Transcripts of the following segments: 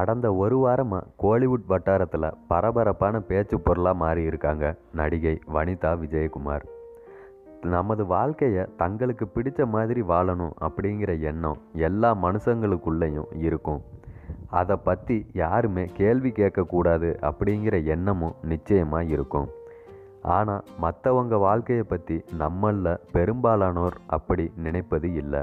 கடந்த ஒரு வாரமாக கோலிவுட் வட்டாரத்தில் பரபரப்பான பேச்சு பொருளாக மாறி இருக்காங்க நடிகை வனிதா விஜயகுமார் நமது வாழ்க்கையை தங்களுக்கு பிடிச்ச மாதிரி வாழணும் அப்படிங்கிற எண்ணம் எல்லா மனுஷங்களுக்குள்ளேயும் இருக்கும் அதை பற்றி யாருமே கேள்வி கேட்கக்கூடாது அப்படிங்கிற எண்ணமும் நிச்சயமாக இருக்கும் ஆனால் மற்றவங்க வாழ்க்கையை பற்றி நம்மளில் பெரும்பாலானோர் அப்படி நினைப்பது இல்லை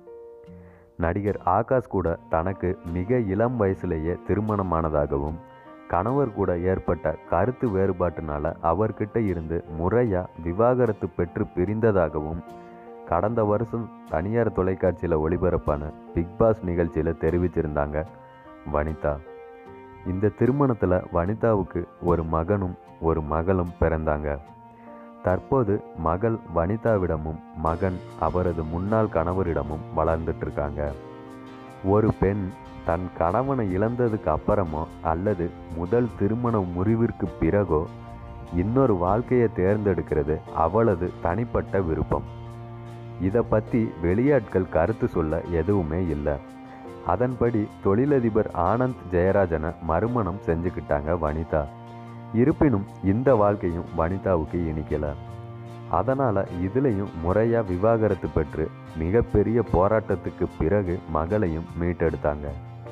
நடிகர் ஆகாஷ் கூட தனக்கு மிக இளம் வயசுலேயே திருமணமானதாகவும் கணவர் கூட ஏற்பட்ட கருத்து வேறுபாட்டினால அவர்கிட்ட இருந்து முறையாக விவாகரத்து பெற்று பிரிந்ததாகவும் கடந்த வருஷம் தனியார் தொலைக்காட்சியில் ஒளிபரப்பான பிக் பாஸ் நிகழ்ச்சியில் தெரிவிச்சிருந்தாங்க வனிதா இந்த திருமணத்தில் வனிதாவுக்கு ஒரு மகனும் ஒரு மகளும் பிறந்தாங்க தற்போது மகள் வனிதாவிடமும் மகன் அவரது முன்னாள் கணவரிடமும் வளர்ந்துட்டு இருக்காங்க ஒரு பெண் தன் கணவனை இழந்ததுக்கு அப்புறமோ அல்லது முதல் திருமண முறிவிற்கு பிறகோ இன்னொரு வாழ்க்கையை தேர்ந்தெடுக்கிறது அவளது தனிப்பட்ட விருப்பம் இதை பற்றி வெளியாட்கள் கருத்து சொல்ல எதுவுமே இல்லை அதன்படி தொழிலதிபர் ஆனந்த் ஜெயராஜனை மறுமணம் செஞ்சுக்கிட்டாங்க வனிதா இருப்பினும் இந்த வாழ்க்கையும் வனிதாவுக்கு இனிக்கல அதனால் இதுலேயும் முறையாக விவாகரத்து பெற்று மிகப்பெரிய போராட்டத்துக்கு பிறகு மகளையும் மீட்டெடுத்தாங்க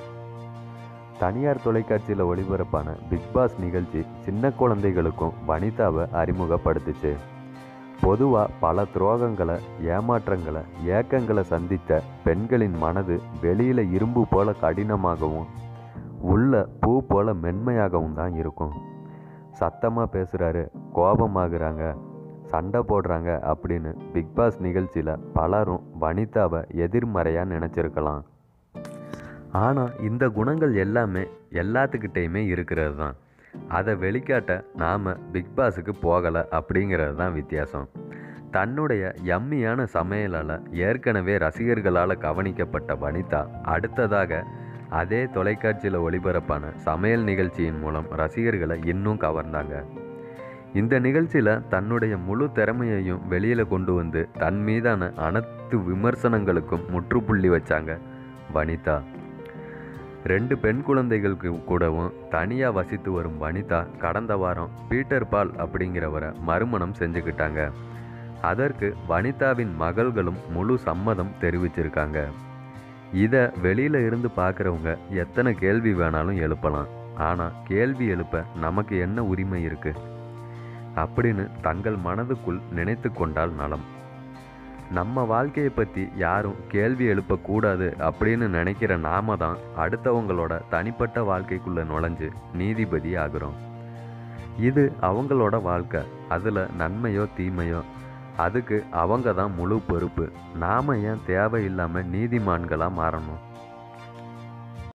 தனியார் தொலைக்காட்சியில் ஒளிபரப்பான பிக் பாஸ் நிகழ்ச்சி சின்ன குழந்தைகளுக்கும் வனிதாவை அறிமுகப்படுத்துச்சு பொதுவாக பல துரோகங்களை ஏமாற்றங்களை ஏக்கங்களை சந்தித்த பெண்களின் மனது வெளியில் இரும்பு போல கடினமாகவும் உள்ள பூ போல மென்மையாகவும் தான் இருக்கும் சத்தமாக பேசுகிறாரு கோபமாகறாங்க சண்டை போடுறாங்க அப்படின்னு பிக் பாஸ் நிகழ்ச்சியில் பலரும் வனிதாவை எதிர்மறையாக நினச்சிருக்கலாம் ஆனால் இந்த குணங்கள் எல்லாமே எல்லாத்துக்கிட்டேயுமே இருக்கிறது தான் அதை வெளிக்காட்ட நாம் பிக் பாஸுக்கு போகலை அப்படிங்கிறது தான் வித்தியாசம் தன்னுடைய யம்மியான சமையலால் ஏற்கனவே ரசிகர்களால் கவனிக்கப்பட்ட வனிதா அடுத்ததாக அதே தொலைக்காட்சியில் ஒளிபரப்பான சமையல் நிகழ்ச்சியின் மூலம் ரசிகர்களை இன்னும் கவர்ந்தாங்க இந்த நிகழ்ச்சியில் தன்னுடைய முழு திறமையையும் வெளியில் கொண்டு வந்து தன் மீதான அனைத்து விமர்சனங்களுக்கும் முற்றுப்புள்ளி வச்சாங்க வனிதா ரெண்டு பெண் குழந்தைகளுக்கு கூடவும் தனியாக வசித்து வரும் வனிதா கடந்த வாரம் பீட்டர் பால் அப்படிங்கிறவரை மறுமணம் செஞ்சுக்கிட்டாங்க அதற்கு வனிதாவின் மகள்களும் முழு சம்மதம் தெரிவிச்சிருக்காங்க இதை வெளியில் இருந்து பார்க்குறவங்க எத்தனை கேள்வி வேணாலும் எழுப்பலாம் ஆனால் கேள்வி எழுப்ப நமக்கு என்ன உரிமை இருக்கு அப்படின்னு தங்கள் மனதுக்குள் நினைத்து கொண்டால் நலம் நம்ம வாழ்க்கையை பற்றி யாரும் கேள்வி எழுப்பக்கூடாது அப்படின்னு நினைக்கிற நாம தான் அடுத்தவங்களோட தனிப்பட்ட வாழ்க்கைக்குள்ளே நுழைஞ்சு நீதிபதி ஆகுறோம் இது அவங்களோட வாழ்க்கை அதில் நன்மையோ தீமையோ அதுக்கு அவங்க தான் முழு பொறுப்பு நாம் ஏன் தேவையில்லாமல் நீதிமான்களாக மாறணும்